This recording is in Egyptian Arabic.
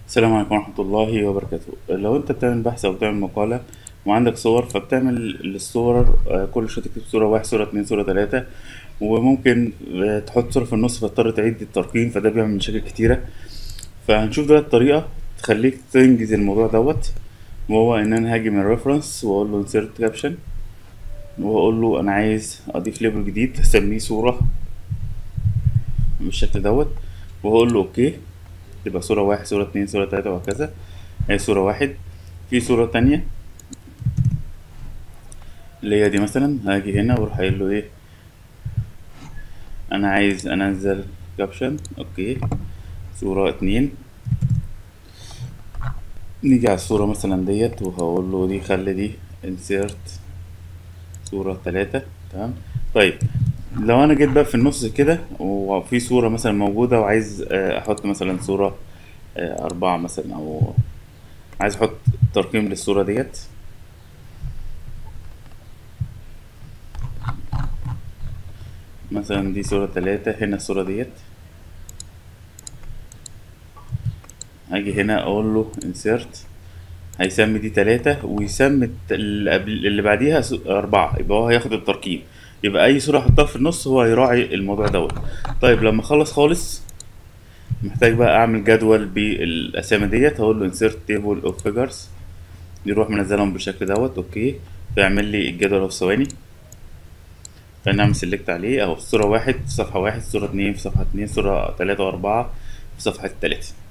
السلام عليكم ورحمة الله وبركاته لو انت بتعمل بحث او بتعمل مقالة وعندك صور فبتعمل الصور آه، كل شوية تكتب صورة واحد صورة اتنين صورة تلاتة وممكن آه، تحط صورة في النص فتضطر تعيد الترقيم فده بيعمل مشاكل كتيرة فهنشوف دلوقتي طريقة تخليك تنجز الموضوع دوت وهو ان انا هاجي من الريفرنس واقول له insert caption واقول له انا عايز اضيف ليبل جديد هسميه صورة بالشكل دوت وهقول له اوكي تبقى صورة واحد صورة اتنين صورة تلاتة وهكذا هي صورة واحد في صورة تانية اللي هي دي مثلا هاجي هنا واروح قايل له ايه انا عايز انزل كابشن اوكي صورة اتنين نيجي على الصورة مثلا ديت وهقول له دي خلي دي insert صورة تلاتة تمام طيب لو انا جيت بقى في النص كده وفي صورة مثلا موجودة وعايز آه، احط مثلا صورة آه، أربعة مثلا أو عايز أحط ترقيم للصورة ديت مثلا دي صورة تلاتة هنا الصورة ديت هاجي هنا أقول له insert هيسمي دي تلاتة ويسمي الت- اللي قبل اللي بعديها س- أربعة يبقى هو هياخد الترقيم يبقى أي صورة أحطها في النص هو هيراعي الموضوع دوت طيب لما أخلص خالص محتاج بقى أعمل جدول بالأسامي ديت هقول له insert table of figures يروح منزلهم بالشكل دوت أوكي فيعمل لي الجدول أهو في ثواني فنعمل سيلكت عليه أهو صورة واحد في صفحة واحد صورة اتنين في صفحة اتنين صورة تلاتة وأربعة في صفحة تلاتة